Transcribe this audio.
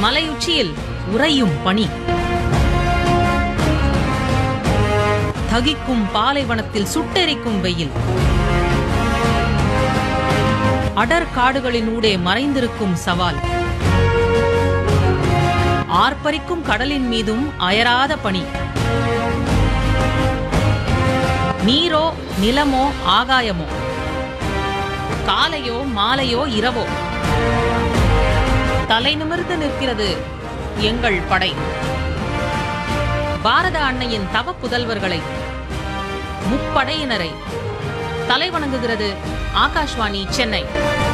மலையுச்சியில் உறையும் பனி தகிக்கும் பாலைவனத்தில் சுட்டெரிக்கும் வெயில் அடர் காடுகளினூடே மறைந்திருக்கும் சவால் ஆர்ப்பரிக்கும் கடலின் மீதும் அயராத பனி நீரோ நிலமோ ஆகாயமோ காலையோ மாலையோ இரவோ தலை நிமிர்ந்து நிற்கிறது எங்கள் படை பாரத அன்னையின் தவ புதல்வர்களை முப்படையினரை தலைவணங்குகிறது ஆகாஷ்வாணி சென்னை